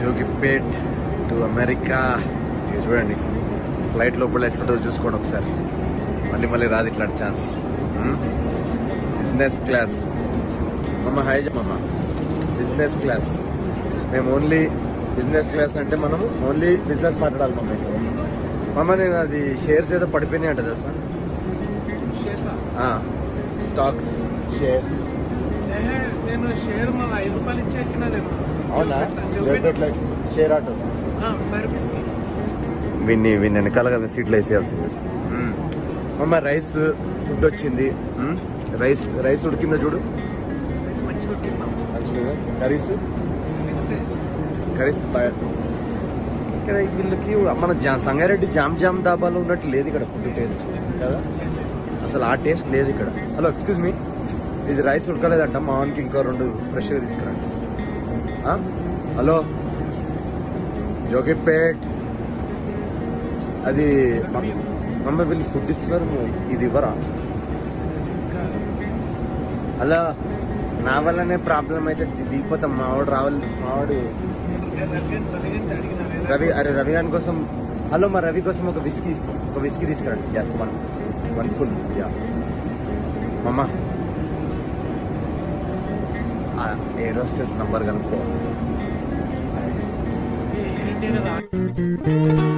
Jogipet to America ఇది చూడండి flight లోపల ఎట్లుంటుందో చూసుకోండి ఒకసారి మళ్ళీ మళ్ళీ రాదు ఇట్లాంటి ఛాన్స్ బిజినెస్ క్లాస్ మమ్మ హాయ్ మమ్మ బిజినెస్ క్లాస్ మేము ఓన్లీ బిజినెస్ క్లాస్ అంటే మనము ఓన్లీ బిజినెస్ మాట్లాడాలి మమ్మ ఇక్కడ. మమ్మ నేను అది షేర్స్ ఏదో పడిపోయినాయి అంట కదా సార్ స్టాక్స్ షేర్స్ ఏహే, నేను షేర్ మన ఐదు రూపాయలు ఇచ్చి ఎక్కినా నేను అవునా చూపెట్ట షేర్ ఆటో ముప్పై రూపీస్కి విన్ని విన్ని వెనకాలగా సీట్లు వేసేయాల్సింది మమ్మ రైస్ ఫుడ్ వచ్చింది మ్మ్. రైస్ రైస్ ఉడికిందో చూడు రైస్ మంచిగా కొట్టిన్నాం మంచిగా కర్రీస్ కర్రీస్ బాగా ఇక్కడ వీళ్ళకి మన జా సంగారెడ్డి జామ్ జామ్ దాబాలో ఉన్నట్టు లేదు ఇక్కడ ఫుడ్ టేస్ట్ కదా అసలు ఆ టేస్ట్ లేదు ఇక్కడ హలో ఎక్స్క్యూజ్ మీ ఇది రైస్ ఉడకలేదంట మా వానికి ఇంకో రెండు ఫ్రెష్గా తీసుకురండి ఆ? హలో జోగిపేట్ అది మ- మమ్మ వీళ్ళు ఫుడ్ ఇస్తున్నారు నువ్వు ఇది ఇవ్వరా అలా నా వల్లనే ప్రాబ్లం అయితే ది- దిగిపోతాం మావాడు రావాలి మావాడు రవి అరే రవి గారి కోసం హలో మా రవి కోసం ఒక విస్కీ ఒక విస్కీ తీసుకురండి గ్యాస్ వన్ వన్ ఫుల్ యా మమ్మ ఏరోస్టెస్ నంబర్ కనుక్కో ఏంటి కదా